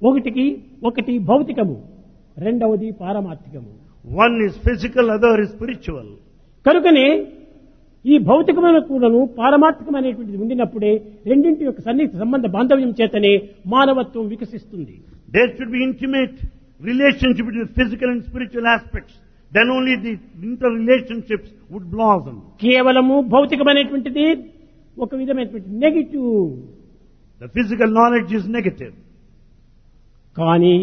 ఒకటికి ఒకటి భౌతికము రెండవది పారమార్థికము One is physical, other is spiritual. కనుకనే ఈ భౌతికమైన కూడాను పారమార్థికమైనటువంటిది ఉండినప్పుడే రెండింటి యొక్క సన్నిహిత సంబంధ బాంధవ్యం చేతనే మానవత్వం వికసిస్తుంది There should be intimate relationship between physical and spiritual aspects. Then only the interrelationships would blossom. కేవలము భౌతికమైనటువంటిది ఒక విధమైనటువంటి negative The physical knowledge is negative. కానీ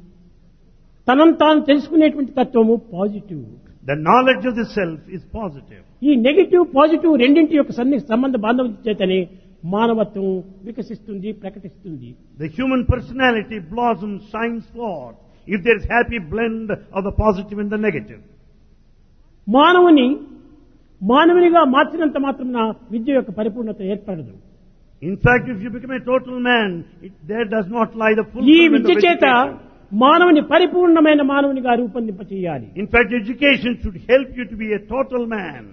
తనను తాను తెలుసుకునేటువంటి తత్వము positive The knowledge of the self is positive. ఈ నెగిటివ్ పాజిటివ్ రెండింటి యొక్క సన్నిహిత సంబంధ బాంధవ్యం చేతనే మానవత్వం వికసిస్తుంది ప్రకటిస్తుంది The human personality blossoms, shines forth if there is happy blend of the positive and the negative. మానవుని మానవునిగా మార్చినంత మాత్రం విద్య యొక్క పరిపూర్ణత ఏర్పడదు In fact, if you become a total man, it, there does not lie the ఈ fulfillment Vidya of చేత education. మానవుని పరిపూర్ణమైన మానవునిగా రూపొందింప చేయాలి In fact, education should help you to be a total man.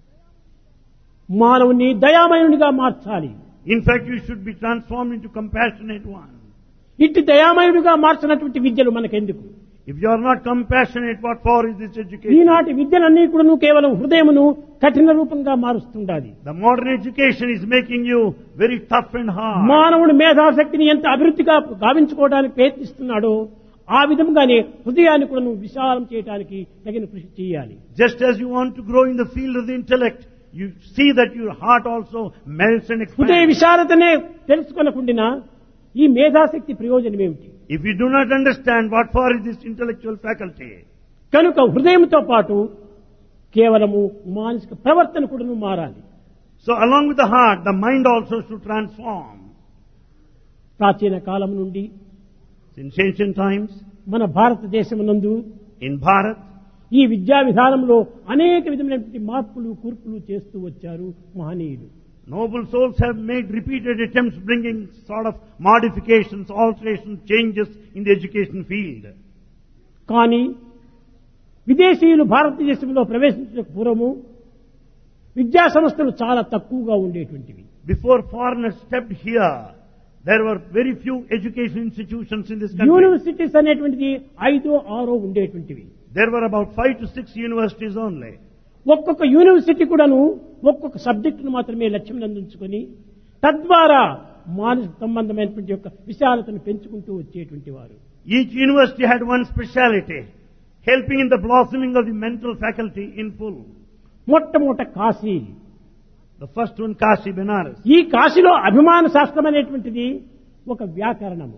మానవుని దయామయునిగా మార్చాలి In fact, you should be transformed into compassionate one. ఇట్టి దయామయుడిగా మార్చినటువంటి విద్యలు మనకెందుకు If you are not compassionate, what for is this education? ఈనాటి విద్యలన్నీ కూడా కేవలం హృదయమును కఠిన రూపంగా మారుస్తుండాలి The modern education is making you very tough and hard. మానవుడు మేధాశక్తిని ఎంత అభివృద్ధిగా గావించుకోవడానికి ప్రయత్నిస్తున్నాడో ఆ విధంగానే హృదయాన్ని కూడా నువ్వు విశాలం చేయడానికి తగిన కృషి చేయాలి Just as you want to grow in the field of the intellect, you see that your heart also melts and హృదయ expands. విశాలతనే తెలుసుకొనకుండా ఈ మేధాశక్తి ప్రయోజనం ఏమిటి If you do not understand what for is this intellectual faculty, కనుక హృదయంతో పాటు కేవలము మానసిక ప్రవర్తన కూడా మారాలి so along with the heart, the mind also should transform. ప్రాచీన కాలం నుండి Since ancient times, మన భారతదేశం నందు in Bharat, ఈ విద్యా విధానంలో అనేక విధమైనటువంటి మార్పులు కూర్పులు చేస్తూ వచ్చారు మహనీయులు noble souls have made repeated attempts bringing sort of modifications, alterations, changes in the education field. కానీ విదేశీయులు భారతదేశంలో ప్రవేశించిన పూర్వము విద్యా సంస్థలు చాలా తక్కువగా ఉండేటువంటివి Before foreigners stepped here, there were very few education institutions in this country. Universities అనేటువంటిది ఐదో ఆరో ఉండేటువంటివి There were about five to six universities only. ఒక్కొక్క యూనివర్సిటీ కూడాను ఒక్కొక్క సబ్జెక్టును మాత్రమే లక్ష్యం అందించుకొని తద్వారా మానసిక సంబంధమైనటువంటి యొక్క విశాలతను పెంచుకుంటూ వచ్చేటువంటి వారు Each university had one speciality, helping in the blossoming of the mental faculty in full. మొట్టమొదట Kashi The first one, Kashi Benares. ఈ కాశీలో అభిమాన శాస్త్రం అనేటువంటిది ఒక వ్యాకరణము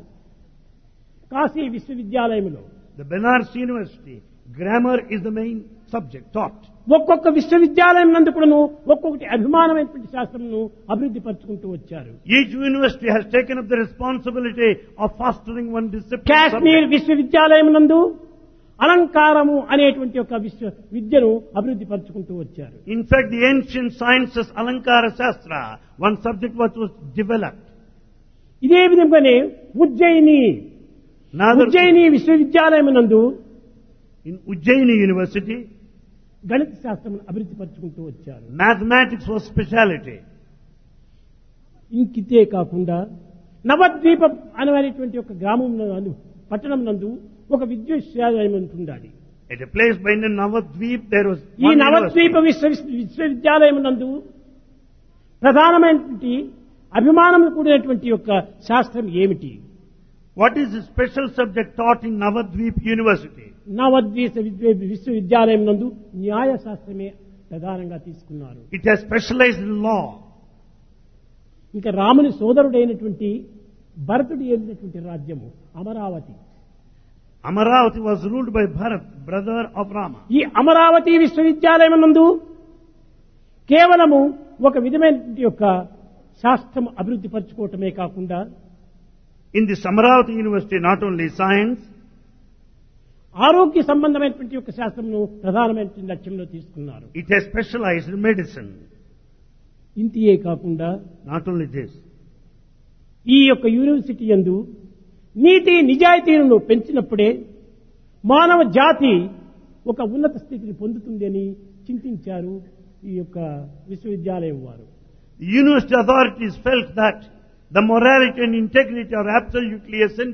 కాశీ విశ్వవిద్యాలయంలో The Benares University, grammar is the main subject taught. ఒక్కొక్క విశ్వవిద్యాలయం నందు కూడాను ఒక్కొక్కటి అభిమానమైనటువంటి శాస్త్రమును అభివృద్ధి పరుచుకుంటూ వచ్చారు Each university has taken up the responsibility of fostering one discipline. Kashmir subject. విశ్వవిద్యాలయం నందు అలంకారము అనేటువంటి ఒక విశ్వ విద్యను అభివృద్ధి పరుచుకుంటూ వచ్చారు In fact, the ancient sciences, Alankara Shastra, one subject which was developed. ఇదే విధంగానే ఉజ్జయిని Another, ఉజ్జయిని విశ్వవిద్యాలయం నందు in Ujjaini University, గణిత శాస్త్రం అభివృద్ధి పరుచుకుంటూ వచ్చారు mathematics was speciality. ఇంకితే కాకుండా నవద్వీపం అనేటువంటి ఒక గ్రామం నందు పట్టణం నందు ఒక విద్యాలయం ఉంటుండాలి At a place by the Navadvip, there was ఈ one నవద్వీప university. విశ్వ విశ్వవిద్యాలయం నందు ప్రధానమైనటువంటి అభిమానం కూడినటువంటి యొక్క శాస్త్రం ఏమిటి What is the special subject taught in Navadvip University? నవద్వీప విద్య- విశ్వవిద్యాలయం నందు న్యాయ శాస్త్రమే ప్రధానంగా తీసుకున్నారు It has specialized in law. ఇంకా రాముని సోదరుడైనటువంటి భరతుడు ఏలినటువంటి రాజ్యము Amaravati Amaravati was ruled by Bharat, brother of Rama. ఈ అమరావతి విశ్వవిద్యాలయం నందు కేవలము ఒక విధమైనటువంటి యొక్క శాస్త్రం అభివృద్ధి పరచుకోవటమే కాకుండా In this Amaravati University, not only science, ఆరోగ్య సంబంధమైనటువంటి యొక్క శాస్త్రమును ప్రధానమైనటువంటి లక్ష్యంలో తీసుకున్నారు it has specialized in medicine. ఇంతియే కాకుండా Not only this, ఈ యొక్క యూనివర్సిటీ యందు నీతి నిజాయితీలను పెంచినప్పుడే మానవ జాతి ఒక ఉన్నత స్థితిని పొందుతుంది అని చింతించారు ఈ యొక్క విశ్వవిద్యాలయం వారు the university authorities felt that the morality and integrity are absolutely essential